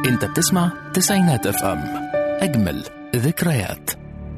انت بتسمع تسعينات اف ام اجمل ذكريات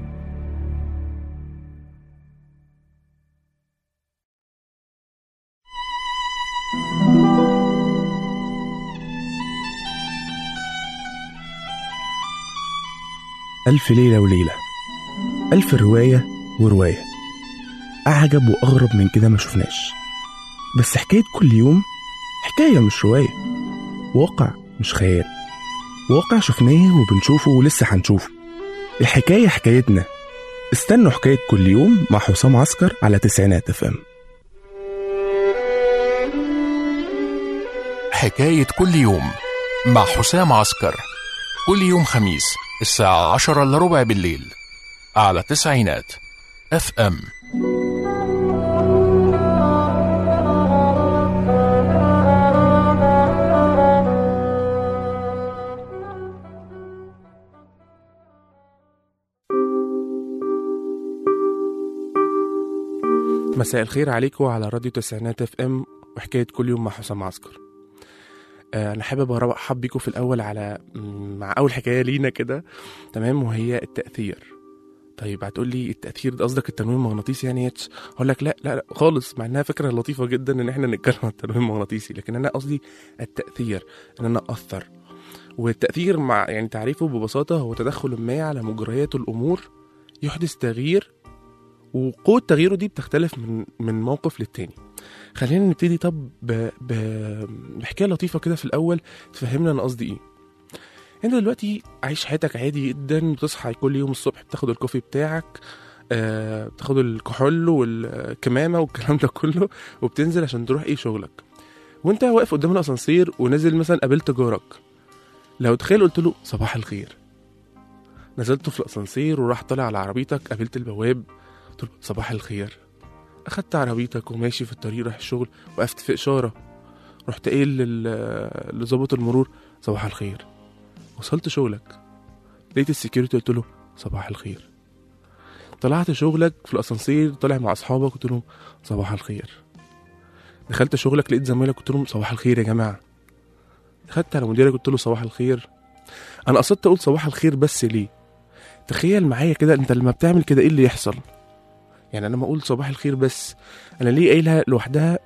ألف ليلة وليلة ألف رواية ورواية أعجب وأغرب من كده ما شفناش بس حكاية كل يوم حكاية مش رواية واقع مش خيال واقع شفناه وبنشوفه ولسه هنشوفه الحكاية حكايتنا استنوا حكاية كل يوم مع حسام عسكر على تسعينات اف ام حكاية كل يوم مع حسام عسكر كل يوم خميس الساعة عشرة إلا ربع بالليل على تسعينات اف ام مساء الخير عليكم على راديو تسعينات اف ام وحكاية كل يوم مع حسام عسكر آه، انا حابب ارحب بيكم في الاول على م- مع اول حكايه لينا كده تمام وهي التاثير طيب هتقول لي التاثير ده قصدك التنويم المغناطيسي يعني يتش هقول لك لا لا لا خالص مع انها فكره لطيفه جدا ان احنا نتكلم عن التنويم المغناطيسي لكن انا قصدي التاثير ان انا اثر والتاثير مع يعني تعريفه ببساطه هو تدخل ما على مجريات الامور يحدث تغيير وقوة تغييره دي بتختلف من من موقف للتاني خلينا نبتدي طب ب... ب... بحكايه لطيفه كده في الاول تفهمنا انا قصدي ايه انت دلوقتي عايش حياتك عادي جدا بتصحى كل يوم الصبح بتاخد الكوفي بتاعك آه بتاخد الكحول والكمامه والكلام ده كله وبتنزل عشان تروح ايه شغلك وانت واقف قدام الاسانسير ونازل مثلا قابلت جارك لو تخيل قلت له صباح الخير نزلت في الاسانسير وراح طالع على عربيتك قابلت البواب قلت له صباح الخير اخدت عربيتك وماشي في الطريق رايح الشغل وقفت في اشاره رحت قايل لل- لظابط المرور صباح الخير وصلت شغلك لقيت السكيورتي قلت له صباح الخير طلعت شغلك في الاسانسير طالع مع اصحابك قلت لهم صباح الخير دخلت شغلك لقيت زمايلك قلت لهم صباح الخير يا جماعه دخلت على مديرك قلت له صباح الخير انا قصدت اقول صباح الخير بس ليه تخيل معايا كده انت لما بتعمل كده ايه اللي يحصل يعني انا ما اقول صباح الخير بس انا ليه قايلها لوحدها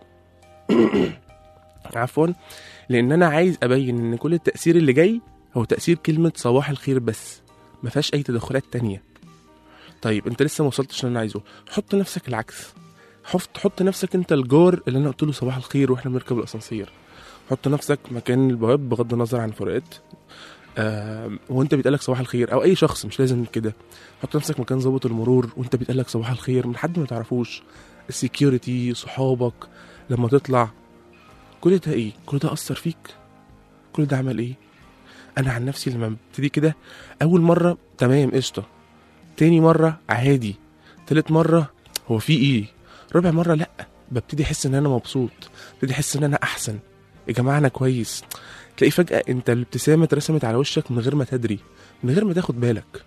عفوا لان انا عايز ابين ان كل التاثير اللي جاي هو تاثير كلمه صباح الخير بس ما فيهاش اي تدخلات تانية طيب انت لسه ما وصلتش اللي انا عايزه حط نفسك العكس حط حط نفسك انت الجار اللي انا قلت له صباح الخير واحنا بنركب الاسانسير حط نفسك مكان البواب بغض النظر عن الفروقات آه وانت بيتقالك صباح الخير او اي شخص مش لازم كده حط نفسك مكان ضابط المرور وانت بيتقالك صباح الخير من حد ما تعرفوش السكيورتي صحابك لما تطلع كل ده ايه كل ده اثر فيك كل ده عمل ايه انا عن نفسي لما ببتدي كده اول مره تمام قشطه تاني مره عادي تالت مره هو في ايه رابع مره لا ببتدي احس ان انا مبسوط ببتدي احس ان انا احسن يا جماعه انا كويس تلاقي فجاه انت الابتسامه اترسمت على وشك من غير ما تدري من غير ما تاخد بالك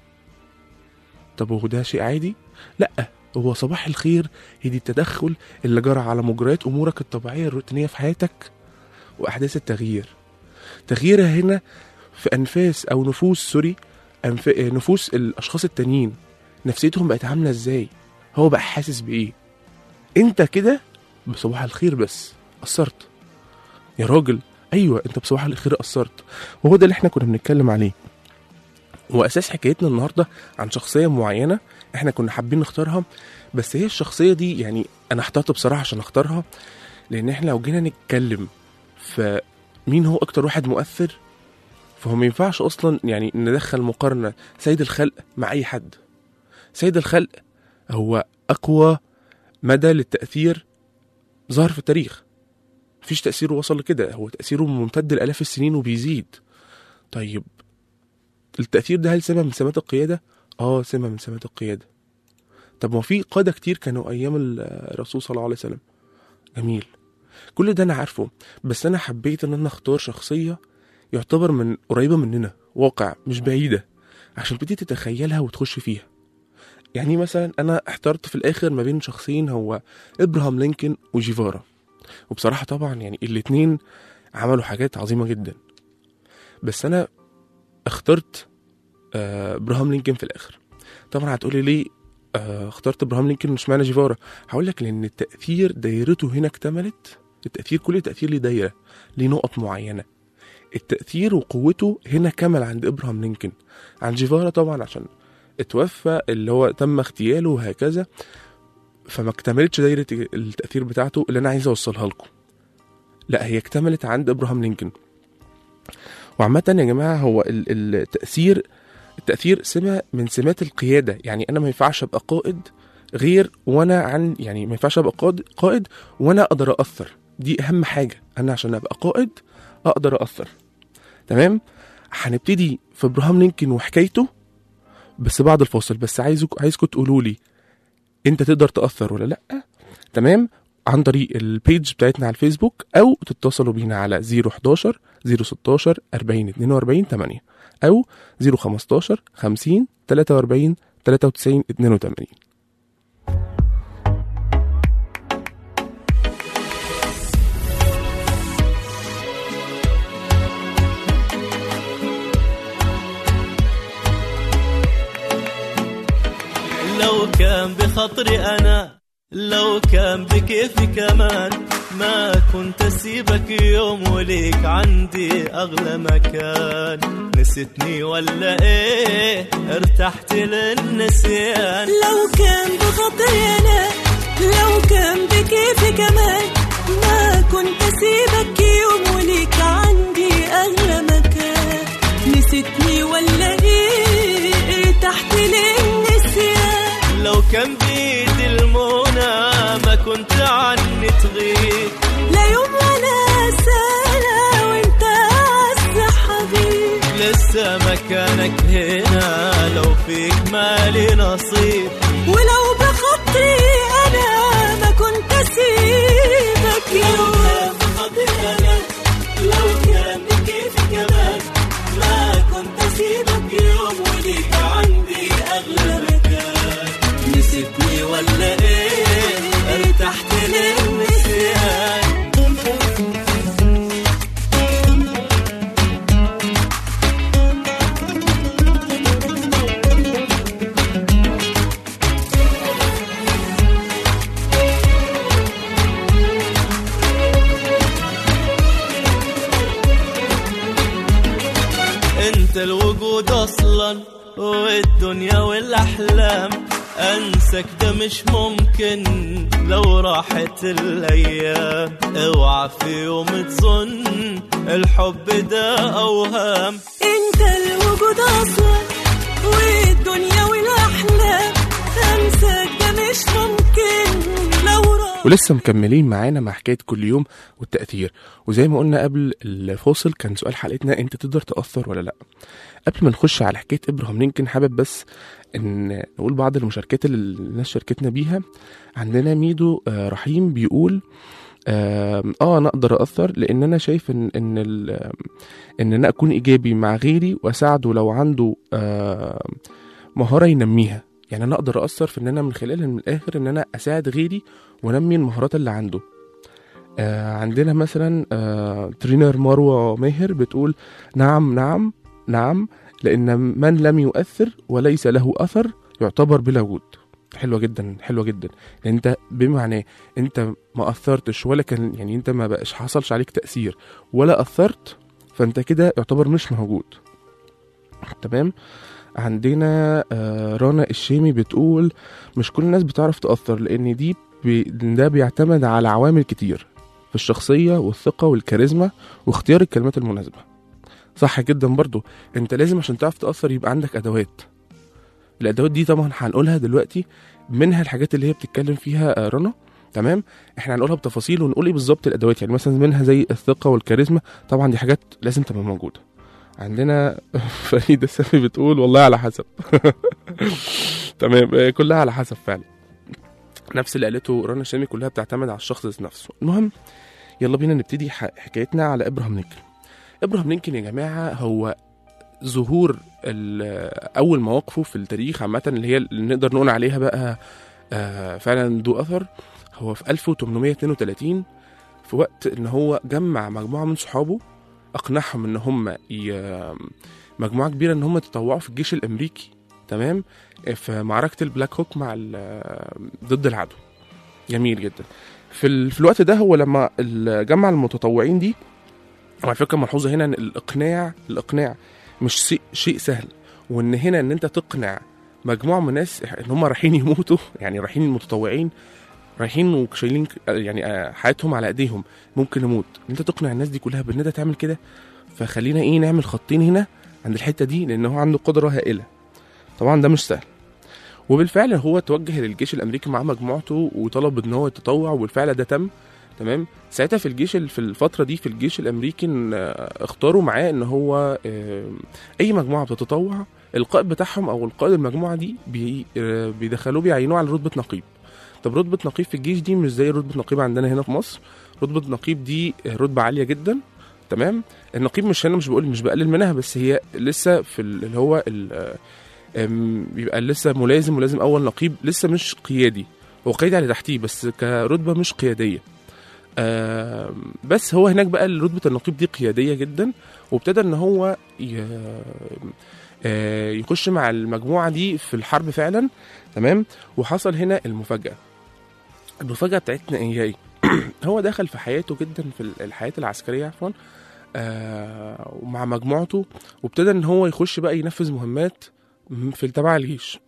طب وهو ده شيء عادي لا هو صباح الخير هي دي التدخل اللي جرى على مجريات امورك الطبيعيه الروتينيه في حياتك واحداث التغيير تغييرها هنا في انفاس او نفوس سوري أنف... نفوس الاشخاص التانيين نفسيتهم بقت عامله ازاي هو بقى حاسس بايه انت كده بصباح الخير بس اثرت يا راجل ايوه انت بصباح الخير اثرت وهو ده اللي احنا كنا بنتكلم عليه واساس حكايتنا النهارده عن شخصيه معينه احنا كنا حابين نختارها بس هي الشخصيه دي يعني انا احترت بصراحه عشان اختارها لان احنا لو جينا نتكلم في مين هو اكتر واحد مؤثر فهو ما ينفعش اصلا يعني ندخل مقارنه سيد الخلق مع اي حد سيد الخلق هو اقوى مدى للتاثير ظهر في التاريخ مفيش تاثيره وصل لكده هو تاثيره ممتد لالاف السنين وبيزيد طيب التاثير ده هل سمه من سمات القياده اه سمه من سمات القياده طب ما في قاده كتير كانوا ايام الرسول صلى الله عليه وسلم جميل كل ده انا عارفه بس انا حبيت ان انا اختار شخصيه يعتبر من قريبه مننا واقع مش بعيده عشان تبتدي تتخيلها وتخش فيها يعني مثلا انا احترت في الاخر ما بين شخصين هو ابراهام لينكولن وجيفارا وبصراحه طبعا يعني الاتنين عملوا حاجات عظيمه جدا بس انا اخترت آه، ابراهام لينكولن في الاخر طبعا هتقولي ليه آه، اخترت ابراهام لينكولن مش معنى جيفارا هقول لك لان التاثير دايرته هنا اكتملت التاثير كل تاثير ليه دايره ليه نقط معينه التاثير وقوته هنا كمل عند ابراهام لينكولن عن جيفارا طبعا عشان اتوفى اللي هو تم اغتياله وهكذا فما اكتملتش دايره التاثير بتاعته اللي انا عايز اوصلها لكم لا هي اكتملت عند ابراهام لينكولن وعامة يا جماعة هو ال- التأثير التأثير سمة من سمات القيادة يعني أنا ما ينفعش أبقى قائد غير وأنا عن يعني ما ينفعش أبقى قائد قائد وأنا أقدر أأثر دي أهم حاجة أنا عشان أبقى قائد أقدر أأثر تمام هنبتدي في إبراهام لينكولن وحكايته بس بعد الفاصل بس عايزك عايزكم تقولوا لي أنت تقدر تأثر ولا لأ تمام عن طريق البيج بتاعتنا على الفيسبوك أو تتصلوا بينا على 011 016 40 42 8 أو 015 50 43 93 82 لو كان بخطري أنا لو كان بكيفي كمان ما كنت أسيبك يوم وليك عندي أغلى مكان نسيتني ولا إيه ارتحت للنسيان لو كان بخاطري انا لو كان بكيفي كمان ما كنت اسيبك يوم وليك عندي اغلى مكان نسيتني ولا ايه ارتحت للنسيان لو كان بيدي المنى ما كنت عني تغيب لا يوم ولا سنة وانت اعز حبيب لسه مكانك هنا لو فيك مالي نصيب ولو بخاطري انا ما كنت اسيبك يوم لو كان بكيفي كمان ما كنت اسيبك يوم وليك عندي اغلى مكان نسيتني ولا ايه ارتحت للنسيان انت الوجود اصلا والدنيا والاحلام انسك ده مش ممكن لو راحت الايام اوعى في يوم تظن الحب ده اوهام انت الوجود اصلا والدنيا والاحلام انساك ده مش ممكن لو راح ولسه مكملين معانا مع حكايه كل يوم والتاثير وزي ما قلنا قبل الفاصل كان سؤال حلقتنا انت تقدر تاثر ولا لا قبل ما نخش على حكايه ابراهام لينكولن حابب بس ان نقول بعض المشاركات اللي الناس شاركتنا بيها عندنا ميدو آه، رحيم بيقول اه آه، انا اقدر اثر لان انا شايف ان ان ال- ان انا اكون ايجابي مع غيري واساعده لو عنده آه، مهاره ينميها يعني انا اقدر اثر في ان انا من خلال من الاخر ان انا اساعد غيري وانمي المهارات اللي عنده آه عندنا مثلا آه ترينر مروه ماهر بتقول نعم نعم نعم لان من لم يؤثر وليس له اثر يعتبر بلا وجود حلوه جدا حلوه جدا لان انت بمعنى انت ما اثرتش ولا كان يعني انت ما بقاش حصلش عليك تاثير ولا اثرت فانت كده يعتبر مش موجود تمام عندنا آه رنا الشيمي بتقول مش كل الناس بتعرف تأثر لأن دي بي ده بيعتمد على عوامل كتير في الشخصية والثقة والكاريزما واختيار الكلمات المناسبة صح جدا برضو انت لازم عشان تعرف تأثر يبقى عندك أدوات الأدوات دي طبعا هنقولها دلوقتي منها الحاجات اللي هي بتتكلم فيها آه، رنا تمام احنا هنقولها بتفاصيل ونقول ايه بالظبط الادوات يعني مثلا منها زي الثقه والكاريزما طبعا دي حاجات لازم تبقى موجوده عندنا فريدة سامي بتقول والله على حسب تمام آه، كلها على حسب فعلا نفس اللي قالته رنا شامي كلها بتعتمد على الشخص ذات نفسه المهم يلا بينا نبتدي ح- حكايتنا على ابراهام لينكولن ابراهام لينكولن يا جماعه هو ظهور ال- اول مواقفه في التاريخ عامه اللي هي اللي نقدر نقول عليها بقى آه، فعلا ذو اثر هو في 1832 في وقت ان هو جمع مجموعه من صحابه اقنعهم ان هم ي... مجموعه كبيره ان هم يتطوعوا في الجيش الامريكي تمام في معركه البلاك هوك مع ال- ضد العدو جميل جدا في, ال... في الوقت ده هو لما ال- جمع المتطوعين دي وعلى فكره ملحوظه هنا ان الاقناع الاقناع مش شيء شيء سهل وان هنا ان انت تقنع مجموعه من الناس ان هم رايحين يموتوا يعني رايحين المتطوعين رايحين وشايلين ك- يعني آه، حياتهم على ايديهم ممكن نموت ان انت تقنع الناس دي كلها بان انت تعمل كده فخلينا ايه نعمل خطين هنا عند الحته دي لان هو عنده قدره هائله طبعا ده مش سهل وبالفعل هو توجه للجيش الامريكي مع مجموعته وطلب ان هو يتطوع وبالفعل ده تم تمام ساعتها في الجيش ال- في الفتره دي في الجيش الامريكي إن، آه، اختاروا معاه ان هو آه، اي مجموعه بتتطوع القائد بتاعهم او القائد المجموعه دي بي آه، بيدخلوه بيعينوه على رتبه نقيب طب رتبه نقيب في الجيش دي مش زي رتبه نقيب عندنا هنا في مصر رتبه نقيب دي آه، رتبه عاليه جدا تمام النقيب مش هنا مش بقول مش بقلل منها بس هي لسه في ال- اللي هو ال- آه، آم، بيبقى لسه ملازم ولازم اول نقيب لسه مش قيادي هو قيادي على تحتيه بس كرتبه مش قياديه آم، بس هو هناك بقى رتبه النقيب دي قياديه جدا وابتدى ان هو ي- آه، يخش مع المجموعه دي في الحرب فعلا تمام وحصل هنا المفاجاه المفاجاه بتاعتنا هي ايه هو دخل في حياته جدا في ال- الحياه العسكريه عفوا آه ومع مجموعته وابتدى ان هو يخش بقى ينفذ مهمات م- في تبع الجيش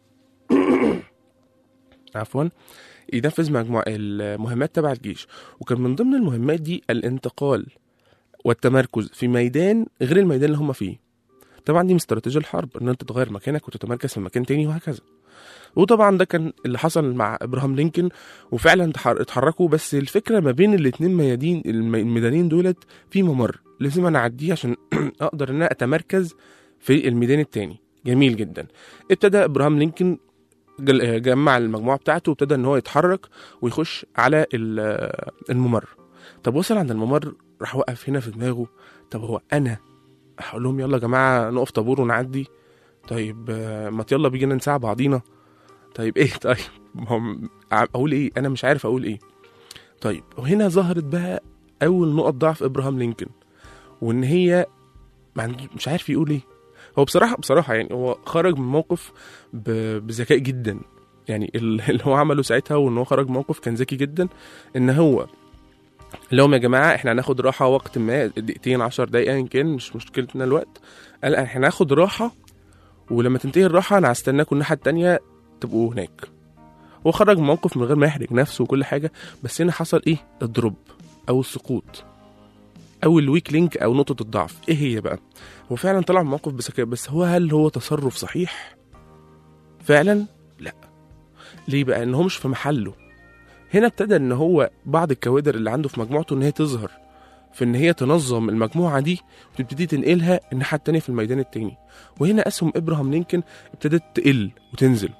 عفوا ينفذ مجموعة المهمات تبع الجيش وكان من ضمن المهمات دي الانتقال والتمركز في ميدان غير الميدان اللي هم فيه طبعا دي من استراتيجية الحرب ان انت تغير مكانك وتتمركز في مكان تاني وهكذا وطبعا ده كان اللي حصل مع ابراهام لينكولن وفعلا تحر- اتحركوا بس الفكره ما بين الاتنين ميادين الم- الميدانين دولت في ممر لازم انا اعديه عشان اقدر ان انا اتمركز في الميدان التاني جميل جدا ابتدى ابراهام لينكولن جل- جمع المجموعه بتاعته وابتدى ان هو يتحرك ويخش على ال- الممر طب وصل عند الممر راح وقف هنا في دماغه طب هو انا هقول لهم يلا يا جماعه نقف طابور ونعدي طيب آه، ما يلا بيجينا نساعد بعضينا طيب ايه طيب ما هو م- اقول ايه انا مش عارف اقول ايه طيب وهنا ظهرت بقى اول نقط ضعف ابراهام لينكولن وان هي ما عند- مش عارف يقول ايه هو بصراحه بصراحه يعني هو خرج من موقف ب- بذكاء جدا يعني ال- اللي هو عمله ساعتها وان هو خرج من موقف كان ذكي جدا ان هو اللي هم يا جماعه احنا هناخد راحه وقت ما دقيقتين 10 دقايق ايا كان مش مشكلتنا الوقت قال احنا هناخد راحه ولما تنتهي الراحه انا هستناكم الناحيه التانيه تبقوا هناك هو خرج من موقف من غير ما يحرج نفسه وكل حاجه بس هنا حصل ايه الدروب او السقوط او الويك لينك او نقطه الضعف ايه هي بقى هو فعلا طلع من موقف بذكاء بس هو هل هو تصرف صحيح فعلا لا ليه بقى ان هو مش في محله هنا ابتدى ان هو بعض الكوادر اللي عنده في مجموعته ان هي تظهر في ان هي تنظم المجموعه دي وتبتدي تنقلها الناحيه التانيه في الميدان التاني وهنا اسهم ابراهام لينكولن ابتدت تقل وتنزل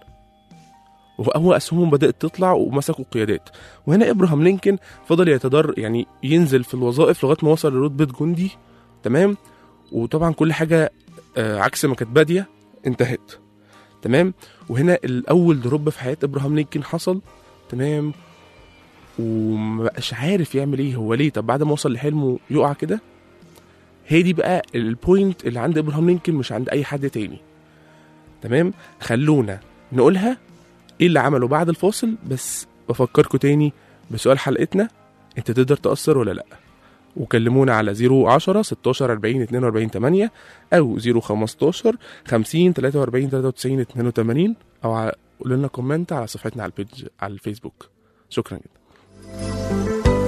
وهو اسهمهم بدات تطلع ومسكوا القيادات وهنا ابراهام لينكولن فضل يتدر يعني ينزل في الوظائف لغايه ما وصل لرتبه جندي تمام وطبعا كل حاجه آه، عكس ما كانت باديه انتهت تمام وهنا الاول دروب في حياه ابراهام لينكولن حصل تمام ومبقاش عارف يعمل ايه هو ليه طب بعد ما وصل لحلمه يقع كده هي دي بقى البوينت اللي عند ابراهام لينكولن مش عند اي حد تاني تمام خلونا نقولها ايه اللي عمله بعد الفاصل بس بفكركم تاني بسؤال حلقتنا انت تقدر تأثر ولا لا وكلمونا على 010 16 40 42 8 او 015 50 43 93 82 او ع- قولوا لنا كومنت على صفحتنا على البيج على الفيسبوك شكرا جدا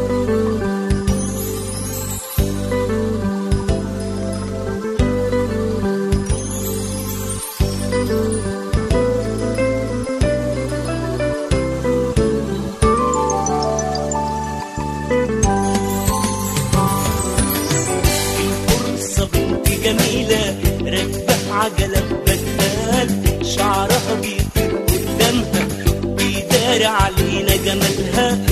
فرصة بنت جميلة راكبة عجلة بجمال شعرها بيطير قدامها بيداري علينا جمالها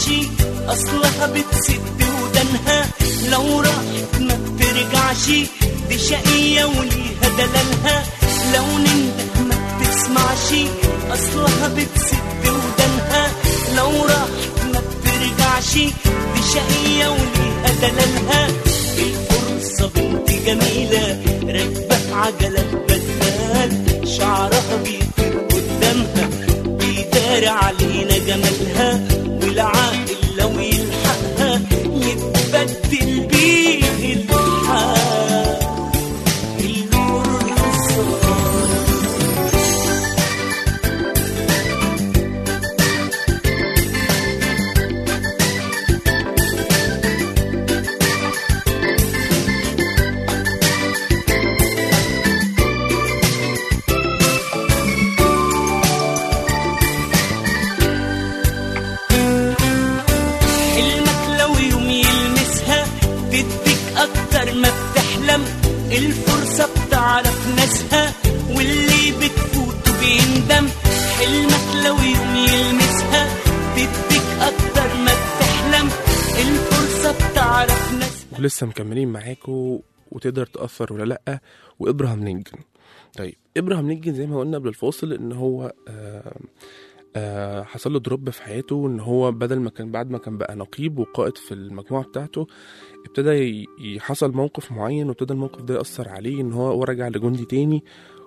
اصلها بتسد ودنها لو راحت ما بترجعش دي شقية وليها دلالها لو ننده ما بتسمعش اصلها بتسد ودنها لو راحت ما بترجعش دي شقية وليها دلالها الفرصة بنت جميلة راكبة عجلة بدال شعرها بيطير قدامها بيدار علينا جمالها والعاقل لو يلحقها يتبدل بيه الحال الفرصة حلمك لو يوم يلمسها تديك اكتر ما بتحلم الفرصة بتعرف ناسها واللي بتفوته بيندم حلمك لو يوم يلمسها تديك اكتر ما بتحلم الفرصة بتعرف ناسها ولسه مكملين معاكم وتقدر تأثر ولا لأ وإبراهام لينكن طيب إبراهام لينكن زي ما قلنا قبل الفاصل إن هو آه آه حصل له دروب في حياته إن هو بدل ما كان بعد ما كان بقى نقيب وقائد في المجموعة بتاعته ابتدى ي- ي- حصل موقف معين وابتدى الموقف ده يأثر عليه إن هو ورجع لجندي تاني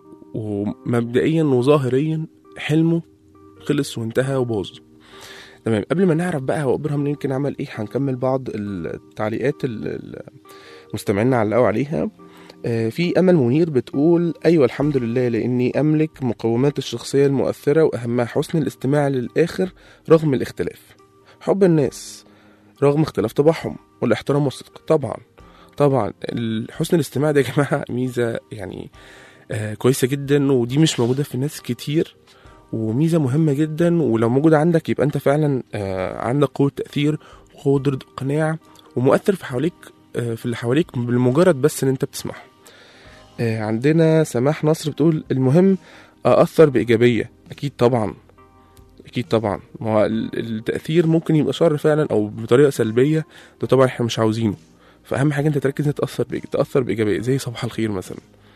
ومبدئيا وظاهريا حلمه خلص وانتهى وباظ تمام قبل ما نعرف بقى هو ابراهام لينكن عمل ايه هنكمل بعض التعليقات ال- ال- مستمعينا علقوا عليها آه، في امل منير بتقول ايوه الحمد لله لاني املك مقومات الشخصيه المؤثره واهمها حسن الاستماع للاخر رغم الاختلاف حب الناس رغم اختلاف طباعهم والاحترام والصدق طبعا طبعا ال- حسن الاستماع ده يا جماعه ميزه يعني آه كويسه جدا ودي مش موجوده في ناس كتير وميزه مهمه جدا ولو موجوده عندك يبقى انت فعلا آه عندك قوه تاثير وقدره اقناع ومؤثر في حواليك آه في اللي حواليك بالمجرد بس ان انت بتسمعهم آه عندنا سماح نصر بتقول المهم اثر بايجابيه اكيد طبعا اكيد طبعا ما هو ال- التاثير ممكن يبقى شر فعلا او بطريقه سلبيه ده طبعا احنا مش عاوزينه فاهم حاجه انت تركز انك تاثر بإيج- تاثر بايجابيه زي صباح الخير مثلا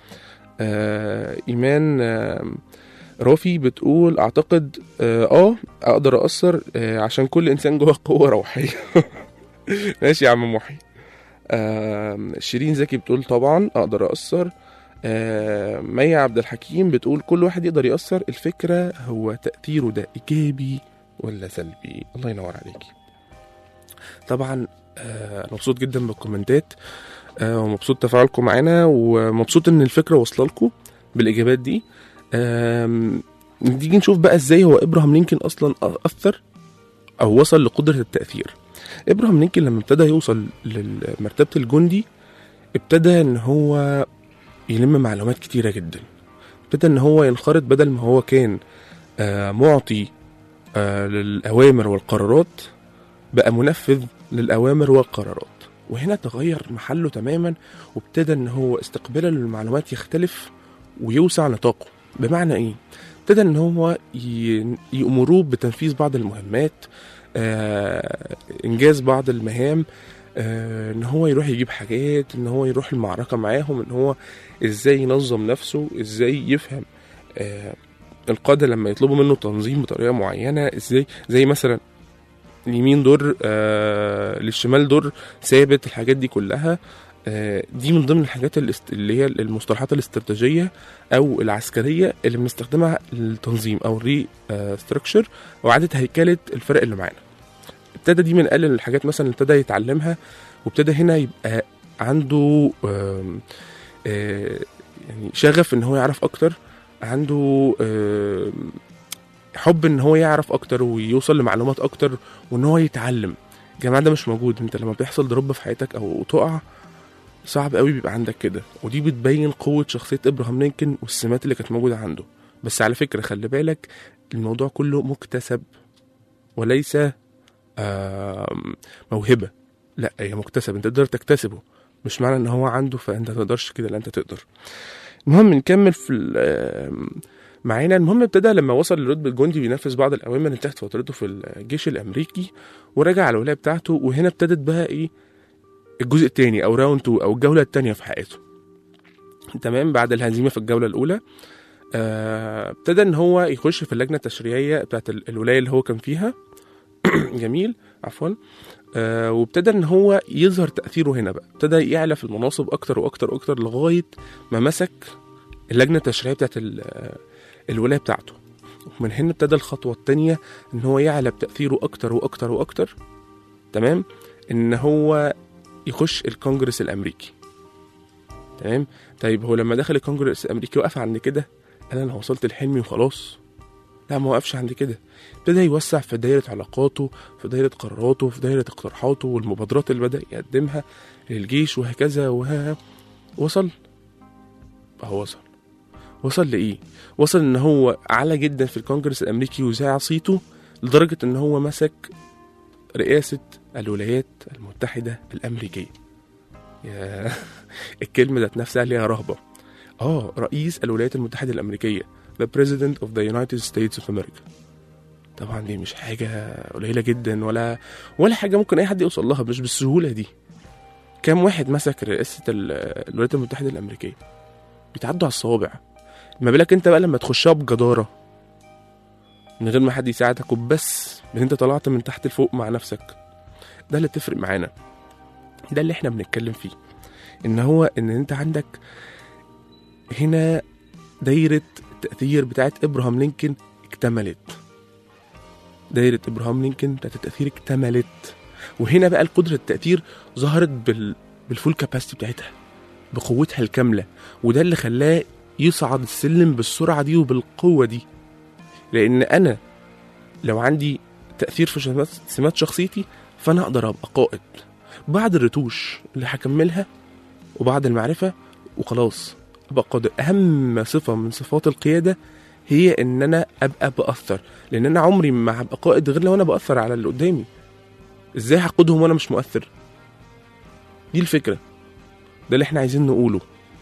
آه ايمان آه رافي بتقول اعتقد اه, آه اقدر اثر آه عشان كل انسان جوه قوه روحيه ماشي يا عم محي آه شيرين زكي بتقول طبعا اقدر اثر آه مي عبد الحكيم بتقول كل واحد يقدر يأثر الفكرة هو تأثيره ده إيجابي ولا سلبي الله ينور عليكي طبعا آه أنا مبسوط جدا بالكومنتات آه ومبسوط تفاعلكم معانا ومبسوط إن الفكرة واصلة لكم بالإجابات دي آم، نيجي نشوف بقى إزاي هو إبراهام لينكولن أصلا أثر أو وصل لقدرة التأثير إبراهام لينكولن لما ابتدى يوصل لمرتبة الجندي ابتدى إن هو يلم معلومات كتيرة جدا ابتدى ان هو ينخرط بدل ما هو كان آه معطي آه للأوامر والقرارات بقى منفذ للأوامر والقرارات وهنا تغير محله تماما وابتدى ان هو استقباله للمعلومات يختلف ويوسع نطاقه بمعنى ايه ابتدى ان هو ي- يأمروه بتنفيذ بعض المهمات آه انجاز بعض المهام آه ان هو يروح يجيب حاجات ان هو يروح المعركة معاهم ان هو ازاي ينظم نفسه ازاي يفهم آه القادة لما يطلبوا منه تنظيم بطريقة معينة ازاي زي مثلا اليمين دور آه للشمال دور ثابت الحاجات دي كلها آه دي من ضمن الحاجات الاست- اللي هي المصطلحات الاستراتيجية او العسكرية اللي بنستخدمها للتنظيم او الري ستراكشر او اعادة هيكلة الفرق اللي معانا ابتدى دي من اقل الحاجات مثلا اللي ابتدى يتعلمها وابتدى هنا يبقى عنده آم، آه، يعني شغف ان هو يعرف اكتر عنده آم، حب ان هو يعرف اكتر ويوصل لمعلومات اكتر وان هو يتعلم الجماعه ده مش موجود انت لما بيحصل دروب في حياتك او تقع صعب قوي بيبقى عندك كده ودي بتبين قوه شخصيه ابراهام لينكولن والسمات اللي كانت موجوده عنده بس على فكره خلي بالك الموضوع كله مكتسب وليس آم، موهبه لا هي مكتسب انت تقدر تكتسبه مش معنى ان هو عنده فانت تقدرش كده لا انت تقدر المهم نكمل في ال- آم، معانا المهم ابتدى لما وصل لرتبة جندي بينفذ بعض الأوامر انتهت فترته في الجيش الأمريكي ورجع على الولاية بتاعته وهنا ابتدت بقى إيه الجزء التاني أو راوند 2 أو الجولة التانية في حياته تمام بعد الهزيمة في الجولة الأولى آه، ابتدى ان هو يخش في اللجنه التشريعيه بتاعت ال- الولايه اللي هو كان فيها جميل عفوا آه وابتدى ان هو يظهر تاثيره هنا بقى ابتدى يعلى في المناصب اكتر واكتر واكتر لغايه ما مسك اللجنه التشريعيه بتاعت ال- آه، الولايه بتاعته ومن هنا ابتدى الخطوه الثانيه ان هو يعلى بتاثيره اكتر واكتر واكتر تمام ان هو يخش الكونجرس الامريكي تمام طيب هو لما دخل الكونجرس الامريكي وقف عند كده قال انا وصلت لحلمي وخلاص لا ما وقفش عند كده ابتدى يوسع في دايرة علاقاته في دايرة قراراته في دايرة اقتراحاته والمبادرات اللي بدأ يقدمها للجيش وهكذا وها وصل هو وصل وصل لإيه؟ وصل إن هو علا جدا في الكونجرس الأمريكي وزاع صيته لدرجة إن هو مسك رئاسة الولايات المتحدة الأمريكية يا الكلمة ذات نفسها ليها رهبة اه رئيس الولايات المتحدة الأمريكية The President of the United States of America طبعا دي مش حاجة قليلة جدا ولا ولا حاجة ممكن أي حد يوصل لها مش بالسهولة دي كام واحد مسك رئاسة ال- الولايات المتحدة الأمريكية بيتعدوا على الصوابع ما بالك انت بقى لما تخشها بجدارة من غير ما حد يساعدك وبس ان انت طلعت من تحت لفوق مع نفسك ده اللي تفرق معانا ده اللي احنا بنتكلم فيه ان هو ان انت عندك هنا دايرة التأثير بتاعت إبراهام لينكولن اكتملت دايرة إبراهام لينكولن بتاعت التأثير اكتملت وهنا بقى القدرة التأثير ظهرت بال... بالفول كاباسيتي بتاعتها بقوتها الكاملة وده اللي خلاه يصعد السلم بالسرعة دي وبالقوة دي لأن أنا لو عندي تأثير في سمات- سمات شخصيتي فأنا أقدر أبقى قائد بعد الرتوش اللي هكملها وبعد المعرفة وخلاص ابقى قادر اهم صفه من صفات القياده هي ان انا ابقى باثر لان انا عمري ما هبقى قائد غير لو انا باثر على اللي قدامي ازاي هقودهم وانا مش مؤثر دي الفكره ده اللي احنا عايزين نقوله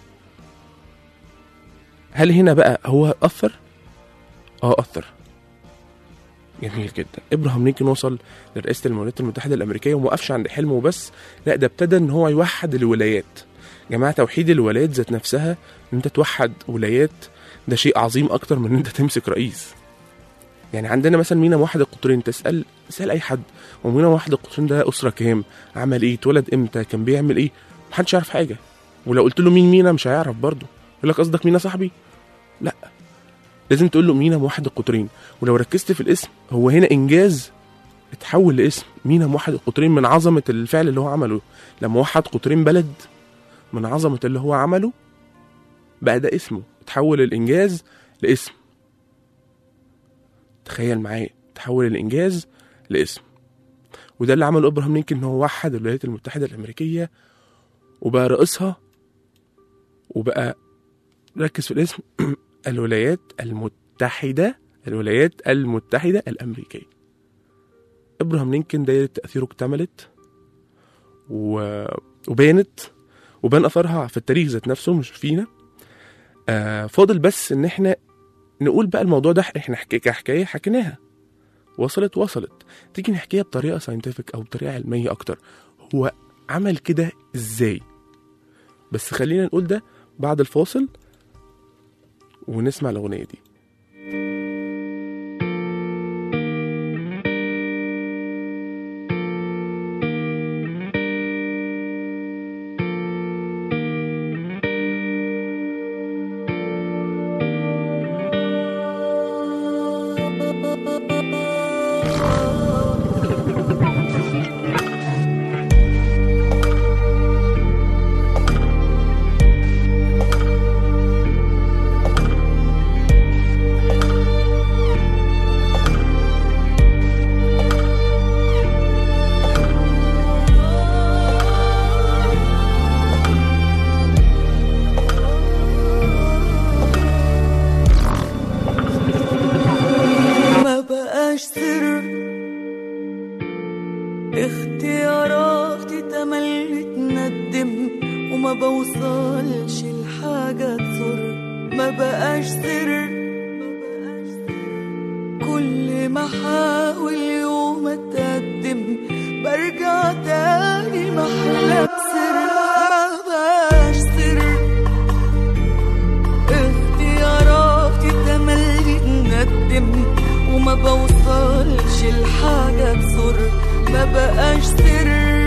هل هنا بقى هو اثر اه اثر جميل جدا ابراهام لينكولن وصل لرئاسه الولايات المتحده الامريكيه وما وقفش عند حلمه بس لا ده ابتدى ان هو يوحد الولايات جماعه توحيد الولايات ذات نفسها ان انت توحد ولايات ده شيء عظيم اكتر من ان انت تمسك رئيس يعني عندنا مثلا مينا موحد القطرين تسال تسال اي حد هو مينا موحد القطرين ده اسره كام عمل ايه اتولد امتى كان بيعمل ايه محدش يعرف حاجه ولو قلت له مين مينا مش هيعرف برضه يقول لك قصدك مينا صاحبي لا لازم تقول له مينا موحد القطرين ولو ركزت في الاسم هو هنا انجاز اتحول لاسم مينا موحد القطرين من عظمه الفعل اللي هو عمله لما وحد قطرين بلد من عظمه اللي هو عمله بقى ده اسمه تحول الانجاز لاسم تخيل معايا تحول الانجاز لاسم وده اللي عمله ابراهام لينكولن ان هو وحد الولايات المتحده الامريكيه وبقى رئيسها وبقى ركز في الاسم الولايات المتحده الولايات المتحده الامريكيه ابراهام لينكولن دايره تاثيره اكتملت و... وبانت وبان اثرها في التاريخ ذات نفسه مش فينا آه فاضل بس ان احنا نقول بقى الموضوع ده احنا حكي كحكايه حكيناها وصلت وصلت تيجي نحكيها بطريقه ساينتفك او بطريقه علميه اكتر هو عمل كده ازاي بس خلينا نقول ده بعد الفاصل ونسمع الاغنيه دي ما بقاش سر اختياراتي تملي تندم وما بوصلش لحاجة تسر ما بقاش سر ما احاول يوم اتقدم برجع تاني محلك سر ما بقاش سر اختياراتي تملي تندم وما بوصلش لحاجة تسر ما بقاش سر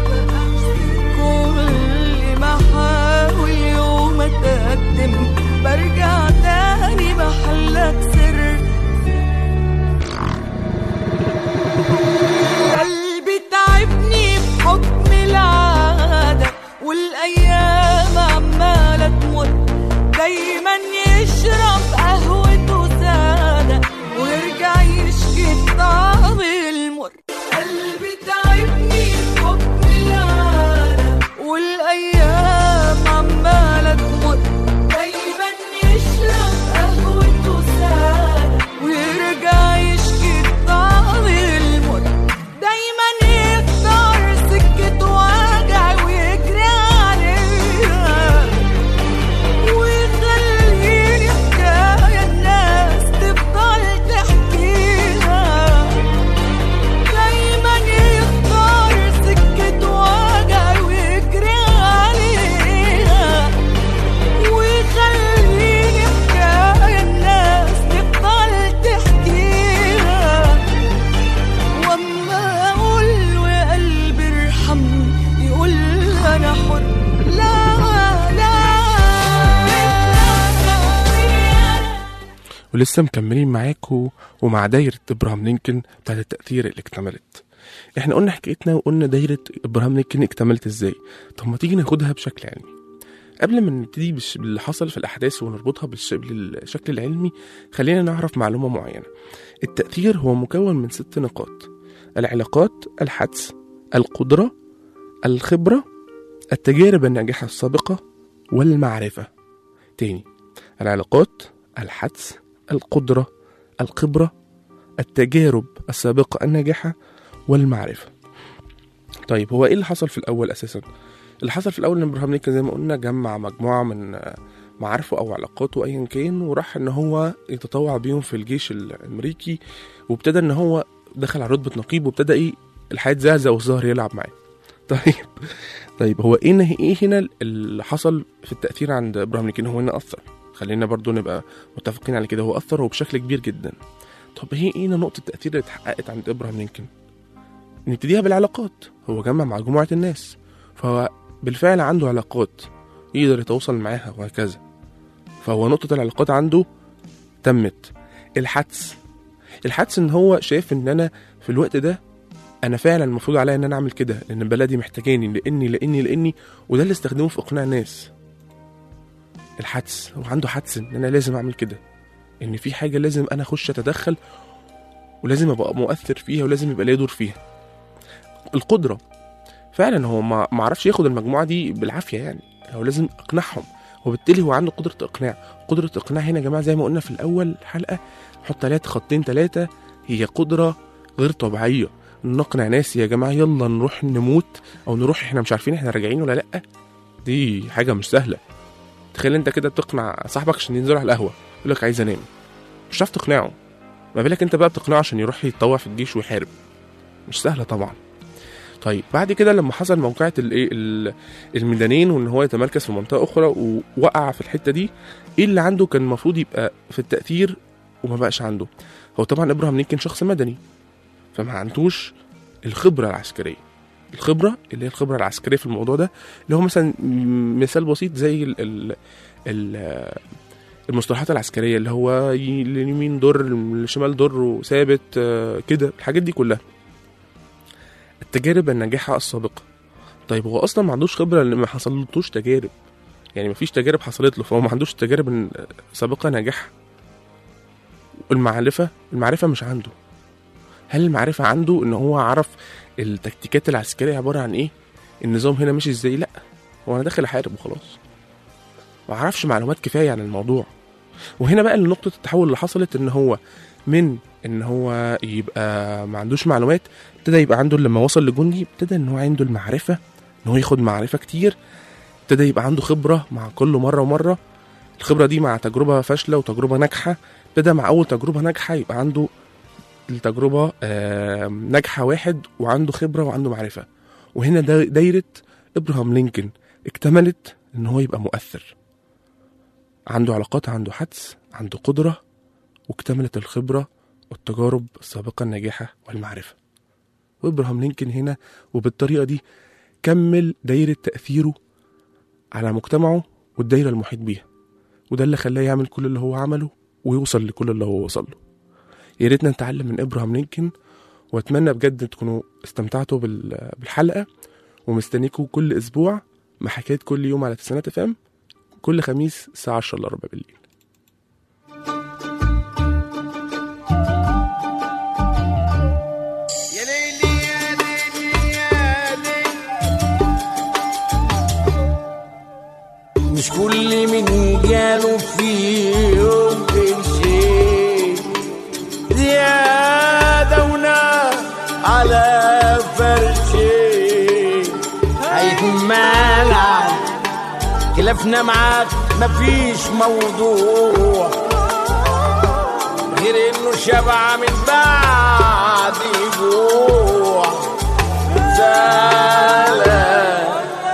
كل ما احاول يوم اتقدم برجع تاني محلك سر قلبي تعبني بحكم العادة والأيام عمالة تمر دايما يشرب قهوته سادة ويرجع يشكي طعم المر قلبي تعبني بحكم العادة والأيام عمالة تمر دايما يشرب قهوته سادة ويرجع يشكي طعم المر دايما يختار سكة وجع ويجري عليها ويخليني حكاية الناس تفضل تحكيها دايما يختار سكة وجع ويجري عليها ويخليني حكاية الناس تفضل تحكيها واما اقول له يا قلبي ارحمني يقول انا حر لا لا ولسه مكملين معاكم ومع دايرة إبراهام لينكولن بتاعت التأثير اللي اكتملت احنا قلنا حكايتنا وقلنا دايرة إبراهام لينكولن اكتملت ازاي طب ما تيجي ناخدها بشكل علمي قبل ما نبتدي بالش- باللي حصل في الأحداث ونربطها بالش- بالشكل العلمي خلينا نعرف معلومة معينة التأثير هو مكون من ست نقاط العلاقات الحدس القدرة الخبرة التجارب الناجحة السابقة والمعرفة تاني العلاقات الحدس القدرة الخبرة التجارب السابقة الناجحة والمعرفة طيب هو ايه اللي حصل في الاول اساسا اللي حصل في الاول ان ابراهام لينكولن زي ما قلنا جمع مجموعه من آه، معارفه او علاقاته ايا كان وراح ان هو يتطوع بيهم في الجيش الامريكي وابتدى ان هو دخل على رتبه نقيب وابتدى ايه الحياه تزهزه والظهر يلعب معاه طيب طيب هو ايه نه- ايه هنا اللي حصل في التاثير عند ابراهام لينكولن هو هنا اثر خلينا برضو نبقى متفقين على كده هو اثر وبشكل كبير جدا طب هي ايه هنا نقطه التاثير اللي اتحققت عند ابراهام لينكولن نبتديها بالعلاقات هو جمع مجموعه الناس فهو بالفعل عنده علاقات يقدر يتواصل معاها وهكذا فهو نقطة العلاقات عنده تمت الحدس الحدس ان هو شايف ان انا في الوقت ده انا فعلا المفروض عليا ان انا اعمل كده لان بلدي محتاجاني لاني لاني لاني وده اللي استخدمه في اقناع الناس الحدس هو عنده حدس ان انا لازم اعمل كده ان في حاجه لازم انا اخش اتدخل ولازم ابقى مؤثر فيها ولازم يبقى ليا دور فيها القدره فعلا هو ما ما عرفش ياخد المجموعه دي بالعافيه يعني هو لازم اقنعهم وبالتالي هو عنده قدره اقناع قدره اقناع هنا يا جماعه زي ما قلنا في الاول حلقه نحط عليها خطين ثلاثه هي قدره غير طبيعيه نقنع ناس يا جماعه يلا نروح نموت او نروح احنا مش عارفين احنا راجعين ولا لا دي حاجه مش سهله تخيل انت كده بتقنع صاحبك عشان ينزل على القهوه يقول لك عايز انام مش هتعرف تقنعه ما بالك انت بقى بتقنعه عشان يروح يتطوع في الجيش ويحارب مش سهله طبعا طيب بعد كده لما حصل موقعة الايه ال- الميدانين وان هو يتمركز في منطقه اخرى ووقع في الحته دي ايه اللي عنده كان المفروض يبقى في التاثير وما بقاش عنده هو طبعا ابراهام لينكولن شخص مدني فما عندوش الخبره العسكريه الخبره اللي هي الخبره العسكريه في الموضوع ده اللي هو مثلا م- مثال بسيط زي ال ال ال المصطلحات العسكريه اللي هو ي- اليمين در الشمال در وثابت آه، كده الحاجات دي كلها التجارب الناجحه السابقه طيب هو اصلا ما عندوش خبره لان ما حصلتوش تجارب يعني ما فيش تجارب حصلت له فهو ما عندوش تجارب سابقه ناجحه المعرفه المعرفه مش عنده هل المعرفه عنده ان هو عرف التكتيكات العسكريه عباره عن ايه النظام هنا ماشي ازاي لا هو انا داخل احارب وخلاص ما عرفش معلومات كفايه عن الموضوع وهنا بقى نقطه التحول اللي حصلت ان هو من ان هو يبقى ما عندوش معلومات ابتدى يبقى عنده لما وصل لجندي ابتدى ان هو عنده المعرفه ان هو ياخد معرفه كتير ابتدى يبقى عنده خبره مع كل مره ومره الخبره دي مع تجربه فاشله وتجربه ناجحه ابتدى مع اول تجربه ناجحه يبقى عنده التجربه آه، ناجحه واحد وعنده خبره وعنده معرفه وهنا دا- دايره ابراهام لينكولن اكتملت ان هو يبقى مؤثر عنده علاقات عنده حدس عنده قدره واكتملت الخبره والتجارب السابقه الناجحه والمعرفه وابراهام لينكولن هنا وبالطريقه دي كمل دايره تاثيره على مجتمعه والدايره المحيط بيها وده اللي خلاه يعمل كل اللي هو عمله ويوصل لكل اللي هو وصل له يا ريتنا نتعلم من ابراهام لينكولن واتمنى بجد تكونوا استمتعتوا بال- بالحلقه ومستنيكوا كل اسبوع مع حكايه كل يوم على تسعينات اف ام كل خميس الساعه 10 الا ربع بالليل يا ليلي يا ليلي يا ليلي مش كل من جاله في يوم شيء زيادة ونار على فرشي هيكون مالع خلافنا معاك مفيش موضوع غير انه شبع من بعد جوع زعلان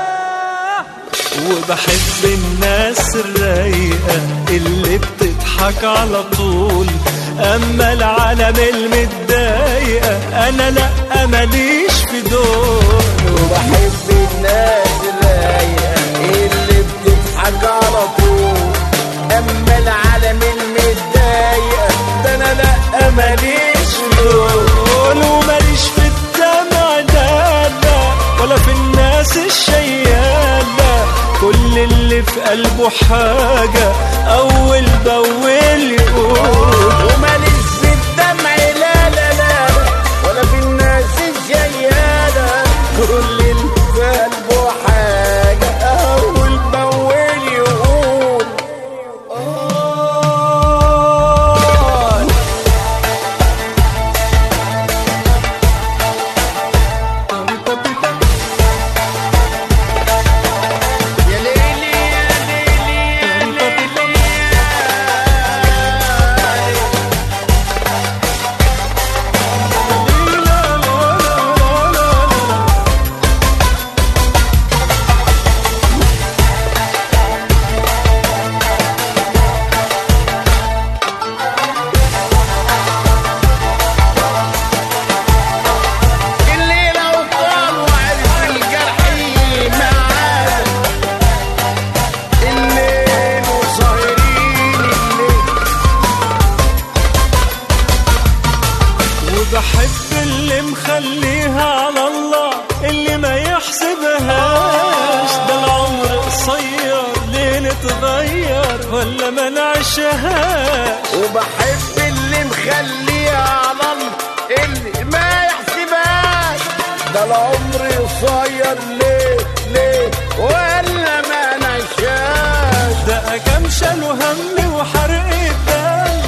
وبحب الناس الرايقة اللي بتضحك على طول أما العالم المتضايقة أنا لأ ماليش في دول وبحب الناس الرايقة اللي بتضحك على طول اما العالم المتضايقة ده انا لا ماليش في دول وماليش في الدمع ده لا ولا في الناس الشيالة كل اللي في قلبه حاجة أول بأول يقول وماليش في الدمع لا لا لا ولا في الناس الجيالة كل اللي في قلبه حاجة أول بأول يقول آه يا ليلي يا ليلي يا ليلي يا اللي لو طال وعرف الجرح معاه الليل وسهرين الليل وبحب اللي مخليها على الله اللي ما يحسبهاش ده العمر قصير ليه نتغير ولا ما نعيشهاش وبحب اللي مخليها على الله اللي ما يحسبهاش ده العمر قصير ليه ليه ولا ما نعيشهاش ده كم شال هم وحرق الدم